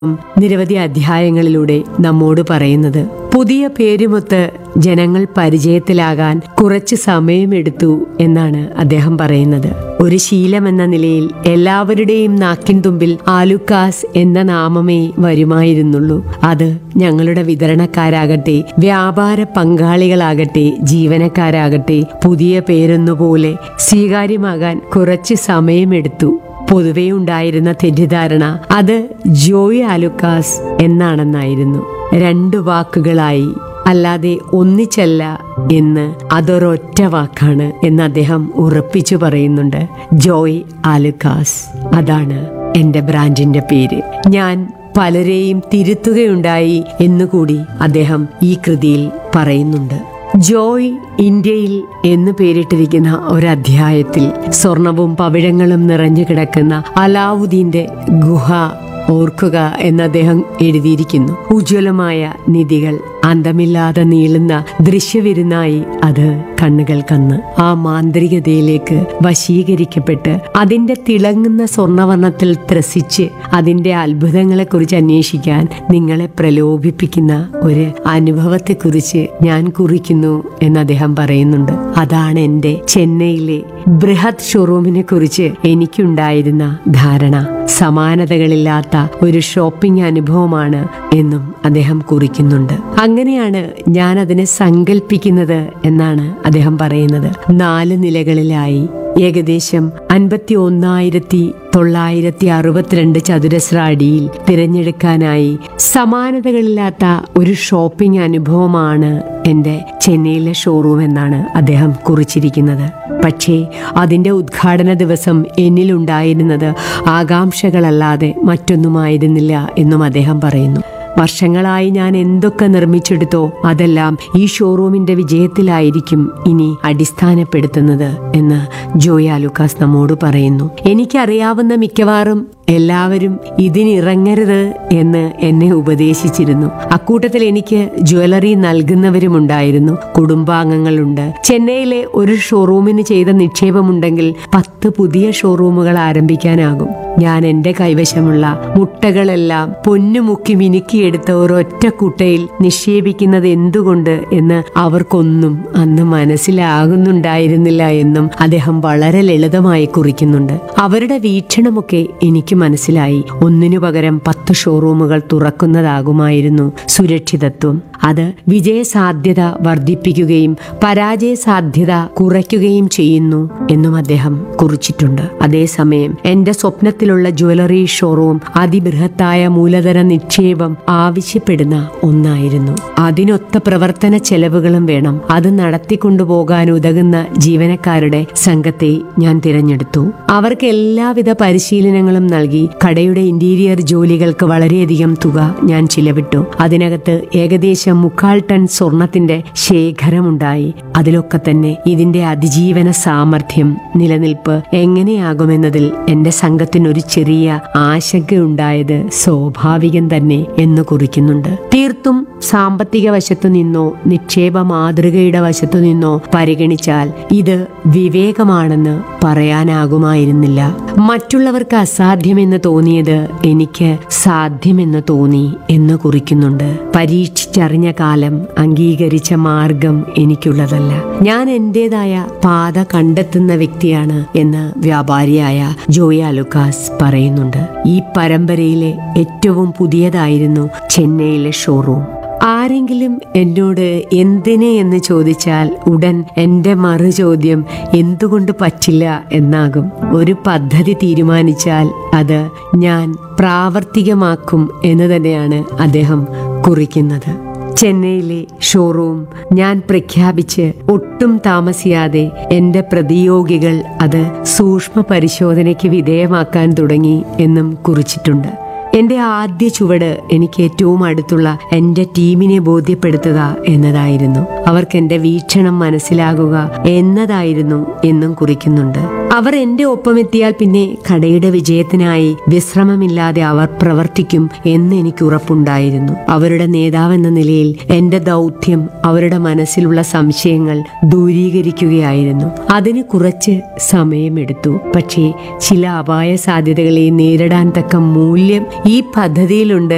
നിരവധി അധ്യായങ്ങളിലൂടെ നമ്മോട് പറയുന്നത് പുതിയ പേരുമൊത്ത് ജനങ്ങൾ പരിചയത്തിലാകാൻ കുറച്ച് സമയമെടുത്തു എന്നാണ് അദ്ദേഹം പറയുന്നത് ഒരു ശീലമെന്ന നിലയിൽ എല്ലാവരുടെയും നാക്കിൻ തുമ്പിൽ ആലുക്കാസ് എന്ന നാമമേ വരുമായിരുന്നുള്ളൂ അത് ഞങ്ങളുടെ വിതരണക്കാരാകട്ടെ വ്യാപാര പങ്കാളികളാകട്ടെ ജീവനക്കാരാകട്ടെ പുതിയ പേരൊന്നുപോലെ സ്വീകാര്യമാകാൻ കുറച്ച് സമയമെടുത്തു പൊതുവെ ഉണ്ടായിരുന്ന തെറ്റിദ്ധാരണ അത് ജോയ് ആലുക്കാസ് എന്നാണെന്നായിരുന്നു രണ്ടു വാക്കുകളായി അല്ലാതെ ഒന്നിച്ചല്ല എന്ന് അതൊരൊറ്റ വാക്കാണ് എന്ന് അദ്ദേഹം ഉറപ്പിച്ചു പറയുന്നുണ്ട് ജോയ് ആലുക്കാസ് അതാണ് എന്റെ ബ്രാൻഡിന്റെ പേര് ഞാൻ പലരെയും തിരുത്തുകയുണ്ടായി എന്നുകൂടി അദ്ദേഹം ഈ കൃതിയിൽ പറയുന്നുണ്ട് ജോയ് ഇന്ത്യയിൽ എന്ന് പേരിട്ടിരിക്കുന്ന ഒരധ്യായത്തിൽ സ്വർണവും പവിഴങ്ങളും നിറഞ്ഞു കിടക്കുന്ന അലാവുദ്ദീന്റെ ഗുഹ ഓർക്കുക എന്ന് അദ്ദേഹം എഴുതിയിരിക്കുന്നു ഉജ്ജ്വലമായ നിധികൾ അന്തമില്ലാതെ നീളുന്ന ദൃശ്യവിരുന്നായി അത് കണ്ണുകൾ കന്ന് ആ മാന്ത്രികതയിലേക്ക് വശീകരിക്കപ്പെട്ട് അതിന്റെ തിളങ്ങുന്ന സ്വർണവർണ്ണത്തിൽ ത്രസിച്ച് അതിന്റെ അത്ഭുതങ്ങളെക്കുറിച്ച് അന്വേഷിക്കാൻ നിങ്ങളെ പ്രലോഭിപ്പിക്കുന്ന ഒരു അനുഭവത്തെക്കുറിച്ച് ഞാൻ കുറിക്കുന്നു എന്ന് അദ്ദേഹം പറയുന്നുണ്ട് അതാണ് എൻ്റെ ചെന്നൈയിലെ ബൃഹത് ഷോറൂമിനെ കുറിച്ച് എനിക്കുണ്ടായിരുന്ന ധാരണ സമാനതകളില്ലാത്ത ഒരു ഷോപ്പിംഗ് അനുഭവമാണ് എന്നും അദ്ദേഹം കുറിക്കുന്നുണ്ട് അങ്ങനെയാണ് ഞാൻ അതിനെ സങ്കല്പിക്കുന്നത് എന്നാണ് അദ്ദേഹം പറയുന്നത് നാല് നിലകളിലായി ഏകദേശം അൻപത്തി ഒന്നായിരത്തി തൊള്ളായിരത്തി അറുപത്തിരണ്ട് ചതുരശ്ര അടിയിൽ തിരഞ്ഞെടുക്കാനായി സമാനതകളില്ലാത്ത ഒരു ഷോപ്പിംഗ് അനുഭവമാണ് എൻ്റെ ചെന്നൈയിലെ ഷോറൂം എന്നാണ് അദ്ദേഹം കുറിച്ചിരിക്കുന്നത് പക്ഷേ അതിൻ്റെ ഉദ്ഘാടന ദിവസം എന്നിലുണ്ടായിരുന്നത് ആകാംക്ഷകളല്ലാതെ മറ്റൊന്നുമായിരുന്നില്ല എന്നും അദ്ദേഹം പറയുന്നു വർഷങ്ങളായി ഞാൻ എന്തൊക്കെ നിർമ്മിച്ചെടുത്തോ അതെല്ലാം ഈ ഷോറൂമിന്റെ വിജയത്തിലായിരിക്കും ഇനി അടിസ്ഥാനപ്പെടുത്തുന്നത് എന്ന് ജോയ ലൂക്കാസ് നമ്മോട് പറയുന്നു എനിക്കറിയാവുന്ന മിക്കവാറും എല്ലാവരും ഇതിനിറങ്ങരുത് എന്ന് എന്നെ ഉപദേശിച്ചിരുന്നു അക്കൂട്ടത്തിൽ എനിക്ക് ജ്വല്ലറി നൽകുന്നവരുമുണ്ടായിരുന്നു കുടുംബാംഗങ്ങളുണ്ട് ചെന്നൈയിലെ ഒരു ഷോറൂമിന് ചെയ്ത നിക്ഷേപമുണ്ടെങ്കിൽ പത്ത് പുതിയ ഷോറൂമുകൾ ആരംഭിക്കാനാകും ഞാൻ എൻ്റെ കൈവശമുള്ള മുട്ടകളെല്ലാം പൊന്നുമുക്കി മിനുക്കിയെടുത്ത ഒരൊറ്റ കുട്ടയിൽ നിക്ഷേപിക്കുന്നത് എന്തുകൊണ്ട് എന്ന് അവർക്കൊന്നും അന്ന് മനസ്സിലാകുന്നുണ്ടായിരുന്നില്ല എന്നും അദ്ദേഹം വളരെ ലളിതമായി കുറിക്കുന്നുണ്ട് അവരുടെ വീക്ഷണമൊക്കെ എനിക്ക് മനസ്സിലായി ഒന്നിനു പകരം പത്ത് ഷോറൂമുകൾ തുറക്കുന്നതാകുമായിരുന്നു സുരക്ഷിതത്വം അത് വിജയസാധ്യത വർദ്ധിപ്പിക്കുകയും പരാജയ സാധ്യത കുറയ്ക്കുകയും ചെയ്യുന്നു എന്നും അദ്ദേഹം കുറിച്ചിട്ടുണ്ട് അതേസമയം എന്റെ സ്വപ്നത്തിലുള്ള ജ്വല്ലറി ഷോറൂം അതിബൃഹത്തായ മൂലധന നിക്ഷേപം ആവശ്യപ്പെടുന്ന ഒന്നായിരുന്നു അതിനൊത്ത പ്രവർത്തന ചെലവുകളും വേണം അത് നടത്തിക്കൊണ്ടുപോകാൻ ഉതകുന്ന ജീവനക്കാരുടെ സംഘത്തെ ഞാൻ തിരഞ്ഞെടുത്തു അവർക്ക് എല്ലാവിധ പരിശീലനങ്ങളും നൽകി കടയുടെ ഇന്റീരിയർ ജോലികൾക്ക് വളരെയധികം തുക ഞാൻ ചിലവിട്ടു അതിനകത്ത് ഏകദേശം മുക്കാൽ ടൺ സ്വർണത്തിന്റെ ശേഖരമുണ്ടായി അതിലൊക്കെ തന്നെ ഇതിന്റെ അതിജീവന സാമർഥ്യം നിലനിൽപ്പ് എങ്ങനെയാകുമെന്നതിൽ എന്റെ സംഘത്തിനൊരു ചെറിയ ആശങ്കയുണ്ടായത് സ്വാഭാവികം തന്നെ എന്ന് കുറിക്കുന്നുണ്ട് തീർത്തും സാമ്പത്തിക വശത്തു നിന്നോ നിക്ഷേപ മാതൃകയുടെ വശത്തു നിന്നോ പരിഗണിച്ചാൽ ഇത് വിവേകമാണെന്ന് പറയാനാകുമായിരുന്നില്ല മറ്റുള്ളവർക്ക് അസാധ്യമെന്ന് തോന്നിയത് എനിക്ക് സാധ്യമെന്ന് തോന്നി എന്ന് കുറിക്കുന്നുണ്ട് പരീക്ഷിച്ചറിഞ്ഞ കാലം അംഗീകരിച്ച മാർഗം എനിക്കുള്ളതല്ല ഞാൻ എന്റേതായ പാത കണ്ടെത്തുന്ന വ്യക്തിയാണ് എന്ന് വ്യാപാരിയായ ജോയ ലുക്കാസ് പറയുന്നുണ്ട് ഈ പരമ്പരയിലെ ഏറ്റവും പുതിയതായിരുന്നു ചെന്നൈയിലെ ഷോറൂം ആരെങ്കിലും എന്നോട് എന്തിനെ എന്ന് ചോദിച്ചാൽ ഉടൻ എൻ്റെ മറു ചോദ്യം എന്തുകൊണ്ട് പറ്റില്ല എന്നാകും ഒരു പദ്ധതി തീരുമാനിച്ചാൽ അത് ഞാൻ പ്രാവർത്തികമാക്കും എന്ന് തന്നെയാണ് അദ്ദേഹം കുറിക്കുന്നത് ചെന്നൈയിലെ ഷോറൂം ഞാൻ പ്രഖ്യാപിച്ച് ഒട്ടും താമസിയാതെ എൻ്റെ പ്രതിയോഗികൾ അത് സൂക്ഷ്മ പരിശോധനയ്ക്ക് വിധേയമാക്കാൻ തുടങ്ങി എന്നും കുറിച്ചിട്ടുണ്ട് എന്റെ ആദ്യ ചുവട് എനിക്ക് ഏറ്റവും അടുത്തുള്ള എന്റെ ടീമിനെ ബോധ്യപ്പെടുത്തുക എന്നതായിരുന്നു അവർക്ക് എന്റെ വീക്ഷണം മനസ്സിലാകുക എന്നതായിരുന്നു എന്നും കുറിക്കുന്നുണ്ട് അവർ എന്റെ ഒപ്പമെത്തിയാൽ പിന്നെ കടയുടെ വിജയത്തിനായി വിശ്രമമില്ലാതെ അവർ പ്രവർത്തിക്കും എന്ന് എനിക്ക് ഉറപ്പുണ്ടായിരുന്നു അവരുടെ നേതാവെന്ന നിലയിൽ എന്റെ ദൗത്യം അവരുടെ മനസ്സിലുള്ള സംശയങ്ങൾ ദൂരീകരിക്കുകയായിരുന്നു അതിന് കുറച്ച് സമയമെടുത്തു പക്ഷേ ചില അപായ സാധ്യതകളെ നേരിടാൻ തക്ക മൂല്യം ഈ പദ്ധതിയിലുണ്ട്